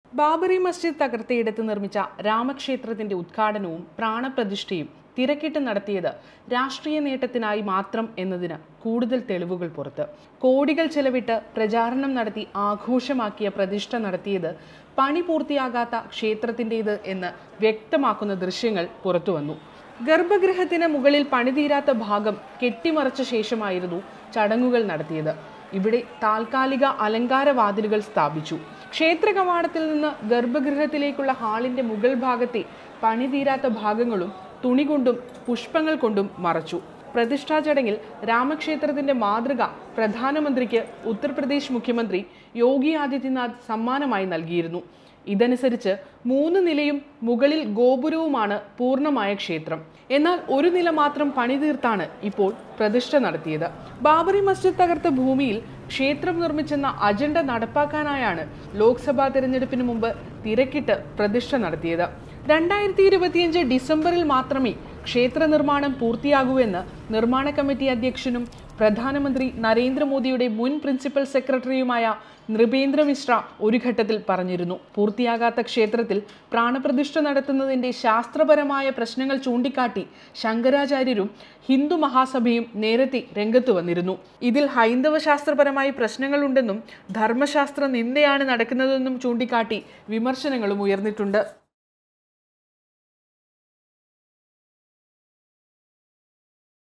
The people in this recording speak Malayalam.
ബാബറി മസ്ജിദ് തകർത്തയിടത്ത് നിർമ്മിച്ച രാമക്ഷേത്രത്തിന്റെ ഉദ്ഘാടനവും പ്രാണപ്രതിഷ്ഠയും തിരക്കിട്ട് നടത്തിയത് രാഷ്ട്രീയ നേട്ടത്തിനായി മാത്രം എന്നതിന് കൂടുതൽ തെളിവുകൾ പുറത്ത് കോടികൾ ചെലവിട്ട് പ്രചാരണം നടത്തി ആഘോഷമാക്കിയ പ്രതിഷ്ഠ നടത്തിയത് പണി പൂർത്തിയാകാത്ത ക്ഷേത്രത്തിൻ്റേത് എന്ന് വ്യക്തമാക്കുന്ന ദൃശ്യങ്ങൾ പുറത്തുവന്നു ഗർഭഗൃഹത്തിന് മുകളിൽ പണിതീരാത്ത ഭാഗം കെട്ടിമറച്ച ശേഷമായിരുന്നു ചടങ്ങുകൾ നടത്തിയത് ഇവിടെ താൽക്കാലിക അലങ്കാരവാതിലുകൾ സ്ഥാപിച്ചു ക്ഷേത്ര കവാടത്തിൽ നിന്ന് ഗർഭഗൃഹത്തിലേക്കുള്ള ഹാളിന്റെ മുകൾ ഭാഗത്തെ പണിതീരാത്ത ഭാഗങ്ങളും തുണി കൊണ്ടും പുഷ്പങ്ങൾ കൊണ്ടും മറച്ചു പ്രതിഷ്ഠാ ചടങ്ങിൽ രാമക്ഷേത്രത്തിന്റെ മാതൃക പ്രധാനമന്ത്രിക്ക് ഉത്തർപ്രദേശ് മുഖ്യമന്ത്രി യോഗി ആദിത്യനാഥ് സമ്മാനമായി നൽകിയിരുന്നു ഇതനുസരിച്ച് മൂന്ന് നിലയും മുകളിൽ ഗോപുരവുമാണ് പൂർണ്ണമായ ക്ഷേത്രം എന്നാൽ ഒരു നില മാത്രം പണിതീർത്താണ് ഇപ്പോൾ പ്രതിഷ്ഠ നടത്തിയത് ബാബറി മസ്ജിദ് തകർത്ത ഭൂമിയിൽ ക്ഷേത്രം നിർമ്മിച്ചെന്ന അജണ്ട നടപ്പാക്കാനായാണ് ലോക്സഭാ തെരഞ്ഞെടുപ്പിന് മുമ്പ് തിരക്കിട്ട് പ്രതിഷ്ഠ നടത്തിയത് രണ്ടായിരത്തി ഇരുപത്തിയഞ്ച് ഡിസംബറിൽ മാത്രമേ ക്ഷേത്ര നിർമ്മാണം പൂർത്തിയാകൂ എന്ന് നിർമ്മാണ കമ്മിറ്റി അധ്യക്ഷനും പ്രധാനമന്ത്രി നരേന്ദ്രമോദിയുടെ മുൻ പ്രിൻസിപ്പൽ സെക്രട്ടറിയുമായ നൃപേന്ദ്ര മിശ്ര ഒരു ഘട്ടത്തിൽ പറഞ്ഞിരുന്നു പൂർത്തിയാകാത്ത ക്ഷേത്രത്തിൽ പ്രാണപ്രതിഷ്ഠ നടത്തുന്നതിന്റെ ശാസ്ത്രപരമായ പ്രശ്നങ്ങൾ ചൂണ്ടിക്കാട്ടി ശങ്കരാചാര്യരും ഹിന്ദു മഹാസഭയും നേരത്തെ രംഗത്ത് വന്നിരുന്നു ഇതിൽ ഹൈന്ദവ ശാസ്ത്രപരമായി പ്രശ്നങ്ങളുണ്ടെന്നും ധർമ്മശാസ്ത്ര നിന്ദയാണ് നടക്കുന്നതെന്നും ചൂണ്ടിക്കാട്ടി വിമർശനങ്ങളും ഉയർന്നിട്ടുണ്ട്